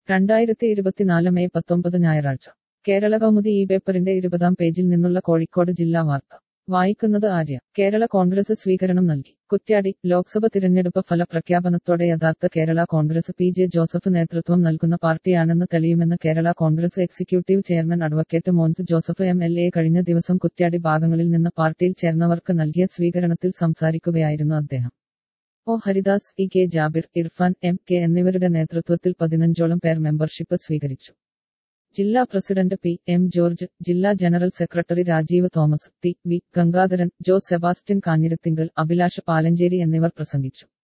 രണ്ടായിരത്തി ഇരുപത്തിനാല് മെയ് പത്തൊമ്പത് ഞായറാഴ്ച കേരള കൗമുദി ഈ പേപ്പറിന്റെ ഇരുപതാം പേജിൽ നിന്നുള്ള കോഴിക്കോട് ജില്ലാ വാർത്ത വായിക്കുന്നത് ആര്യ കേരള കോൺഗ്രസ് സ്വീകരണം നൽകി കുറ്റ്യാടി ലോക്സഭ തിരഞ്ഞെടുപ്പ് ഫലപ്രഖ്യാപനത്തോടെ യഥാർത്ഥ Kerala Congress P J Joseph നേതൃത്വം നൽകുന്ന പാർട്ടിയാണെന്ന് തെളിയുമെന്ന് Kerala Congress executive chairman advocate Mons Joseph M L A കഴിഞ്ഞ ദിവസം കുറ്റ്യാടി ഭാഗങ്ങളിൽ നിന്ന് പാർട്ടിയിൽ ചേർന്നവർക്ക് നൽകിയ സ്വീകരണത്തിൽ സംസാരിക്കുകയായിരുന്നു അദ്ദേഹം O Haridas E K Jabir Irfan M K എന്നിവരുടെ നേതൃത്വത്തിൽ പതിനഞ്ചോളം പേർ മെമ്പർഷിപ്പ് സ്വീകരിച്ചു ജില്ലാ പ്രസിഡന്റ് പി എം ജോർജ് ജില്ലാ general secretary Rajeev Thomas T V Gangadharan Jo Sebastian Kanjirathinkal Abhilasha Palancheri എന്നിവർ പ്രസംഗിച്ചു